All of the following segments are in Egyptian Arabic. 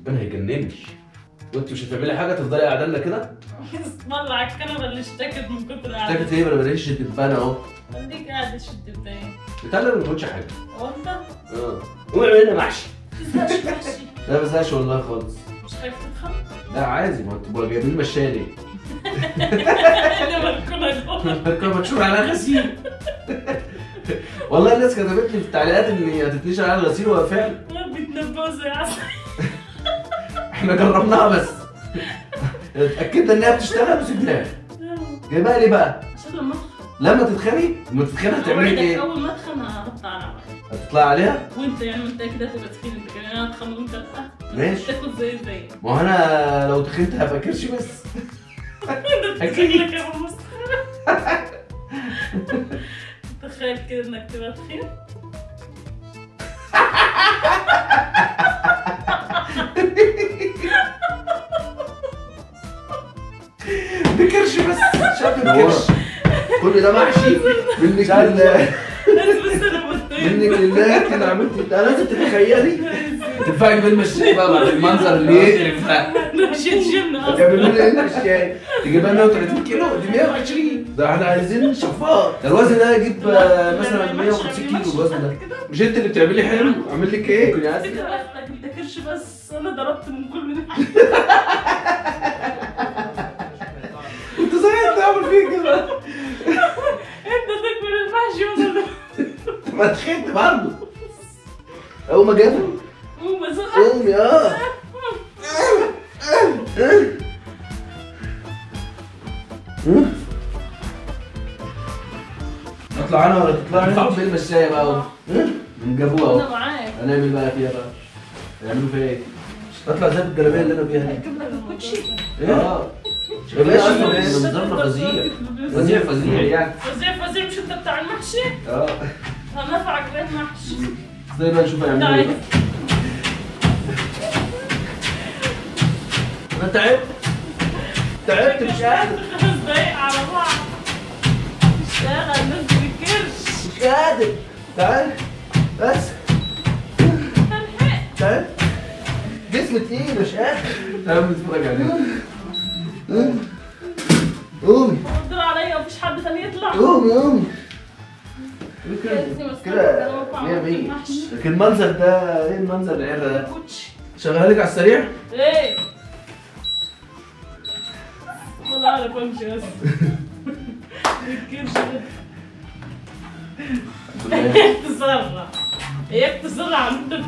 ربنا هيجنني وانت مش هتعملي حاجه تفضلي قاعده لنا كده والله على الكنبه اللي اشتكت من كتر القعده اشتكت ايه ما انا ماليش دبانه اهو خليك قاعد شد بتاعي بتعلم ما بيقولش حاجه هو انت اه قومي اعملي لنا محشي تزهقش محشي لا ما بزهقش والله خالص مش خايف تتخن لا عادي ما انتوا جايبين مشايه ليه؟ اللي مركونه جوه كانوا بتشوف عليها غسيل والله الناس كتبت لي في التعليقات ان هتتنشر عليها غسيل وهو فعلا بيتنبأوا زي عسل احنا جربناها بس اتاكدنا انها بتشتغل وسيبناها جايبها ليه بقى؟ عشان لما لما تتخني لما تتخني هتعملي أوعدك ايه؟ اول ما اتخن هحط على عمل هتطلعي عليها؟ وانت يعني انت كده تبقى تخين انت كمان انا اتخن وانت لا ماشي. تاكل زي زي ما هو انا لو تخنت هبقى كرش بس أكيد. لك يا ابو تخيل كده انك تبقى تخين بكرش بس شاب بكرش كل ده محشي منك لله بس بس انا بطيء منك لله كده عملت انت لازم تتخيلي تنفعك بالمشاي بقى بعد المنظر اللي يقرف ده انا مش الجيم هتعملوا اصلا لي ايه مشاي تجيبها 130 كيلو دي 120 ده احنا عايزين شفاط ده الوزن ده يجيب آه، مثلا 150 كيلو الوزن ده مش انت اللي بتعملي حلو اعمل لك ايه؟ ممكن يا فكرة بختك انت كرش بس انا ضربت من كل ده انت صحيح تعمل فيه كده انت تاكل المحشي وانا ما تخنت برضه اول ما جابه قوم بس قومي اه اطلع انا ولا تطلع انت فين المشايه بقى اهو من جابوها انا اهو معاك هنعمل بقى فيها بقى هنعملوا فيها ايه؟ اطلع زي الجلابيه اللي انا فيها دي هجيب لك الكوتشي ايه؟ اه يا باشا نظامنا فظيع فظيع فظيع يعني فظيع فظيع مش انت بتاع المحشي اه هنفعك بالمحشي زي ما نشوف هيعملوا ايه تعال انا تعبت تعبت مش قادر خمس دقايق على بعض اشتغل نزل الكرش مش قادر تعال بس هنحق تعال جسمي تقيل مش قادر تعال نتفرج عليه قومي قدر عليا مفيش حد تاني يطلع قومي قومي كده كده مية مية لكن المنظر ده ايه المنظر العرة ده؟ كوتشي شغالها لك على السريع؟ ايه والله اعرف امشي بس الكرش ده اياك تسرع اياك تسرع عن انت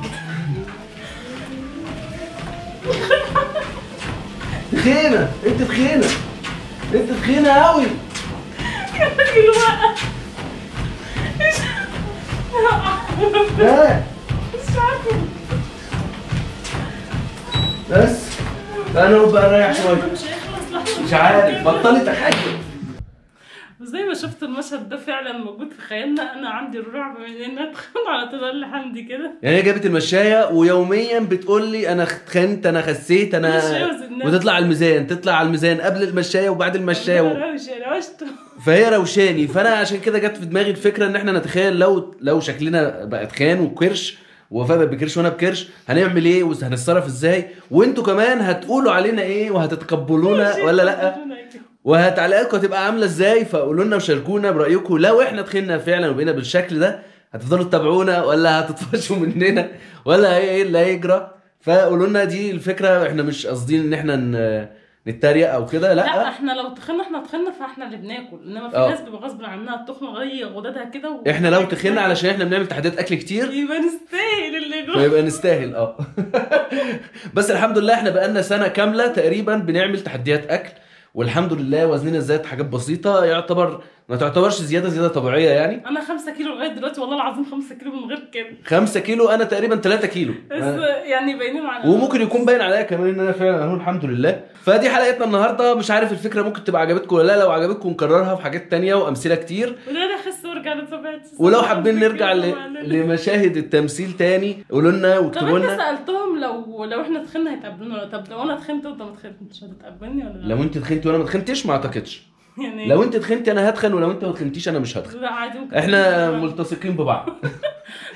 تخينة انت تخينة انت تخينة قوي الراجل وقع لا مش عارفه بس انا اقعد بقى اريح شوية مش هيخلص لحظه مش عارف بطلي تحكم وزي ما شفت المشهد ده فعلا موجود في خيالنا انا عندي الرعب من ان ادخل على طول قال لي حمدي كده يعني هي جابت المشاية ويوميا بتقول لي انا اتخنت انا خسيت انا المشاية وزنها. وتطلع على الميزان تطلع على الميزان قبل المشاية وبعد المشاية و... روش يا روشته فهي روشاني فانا عشان كده جت في دماغي الفكره ان احنا نتخيل لو لو شكلنا بقى تخان وكرش ووفاء بقى بكرش وانا بكرش هنعمل ايه وهنتصرف ازاي وانتوا كمان هتقولوا علينا ايه وهتتقبلونا ولا لا وتعليقاتكم هتبقى عامله ازاي فقولوا لنا وشاركونا برايكم لو احنا تخنا فعلا وبقينا بالشكل ده هتفضلوا تتابعونا ولا هتطفشوا مننا ولا ايه اللي هيجرى فقولوا لنا دي الفكره احنا مش قاصدين ان احنا ن- نتريق او كده لا لا احنا لو تخنا احنا تخنا فاحنا اللي بناكل انما في اه. ناس بيبقى غصب عنها التخن غي غدادها كده و... احنا لو تخنا علشان احنا بنعمل تحديات اكل كتير يبقى نستاهل اللي جوه فيبقى نستاهل اه بس الحمد لله احنا بقالنا سنه كامله تقريبا بنعمل تحديات اكل والحمد لله وزننا زاد حاجات بسيطه يعتبر ما تعتبرش زياده زياده طبيعيه يعني انا خمسة كيلو لغايه دلوقتي والله العظيم خمسة كيلو من غير كده 5 كيلو انا تقريبا 3 كيلو بس آه. يعني باينين على وممكن يكون باين عليا كمان ان انا فعلا اهو الحمد لله فدي حلقتنا النهارده مش عارف الفكره ممكن تبقى عجبتكم ولا لا لو عجبتكم نكررها في حاجات تانية وامثله كتير وده انا اخس وارجع لطبيعتي ولو حابين نرجع ل... لمشاهد التمثيل تاني قولوا لنا طب واكتبوا انت لنا سالتهم لو لو احنا تخنا هيتقبلونا ولا طب لو انا تخنت وانت ما تخنتش هتتقبلني ولا لا؟ لو انت تخنتي وانا ما تخنتش ما اعتقدش يعني لو انت تخنتي انا هتخن ولو انت ما تخنتيش انا مش هتخن لا عادي ممكن احنا تخن. ملتصقين ببعض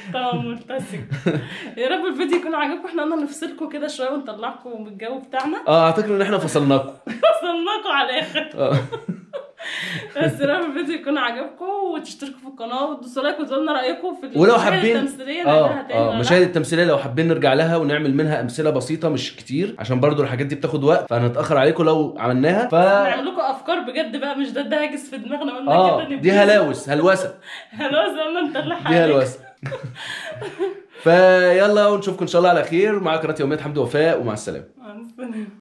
طبعا ملتزم يا رب الفيديو يكون عجبكم احنا قلنا نفصلكم كده شويه ونطلعكم من الجو بتاعنا اه اعتقد ان احنا فصلناكم وصلناكم على الاخر اه بس يا رب الفيديو يكون عجبكم وتشتركوا في القناه وتدوسوا لايك وتقولوا لنا رايكم في ولو المشاهد حابين التمثيليه اه نعملها تاني ولا اه لا. مشاهد التمثيليه لو حابين نرجع لها ونعمل منها امثله بسيطه مش كتير عشان برضو الحاجات دي بتاخد وقت فهنتاخر عليكم لو عملناها ف نعمل لكم افكار بجد بقى مش ده ده هاجس في دماغنا قلنا اه كده دي هلاوس هلوسه هلاوس قلنا نطلعها دي عليكم. هلوسه فيلا ونشوفكم ان شاء الله على خير مع قناه يوميات حمد وفاء ومع السلامه مع السلامة.